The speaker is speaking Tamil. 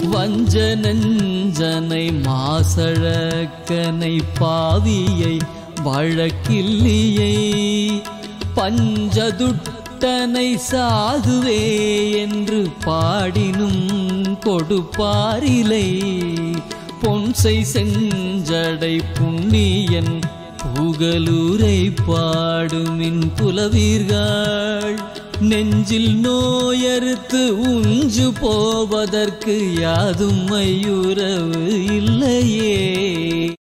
வஞ்ச நெஞ்சனை மாசழக்கனை பாவியை வழக்கில்லியை பஞ்சதுட்டனை சாதுவே என்று பாடினும் கொடுப்பாரிலை பொன்சை செஞ்சடை புண்ணியன் புகலூரை பாடுமின் புலவீர்கள் நெஞ்சில் நோயறுத்து உஞ்சு போவதற்கு யாதும் மையுறவு இல்லையே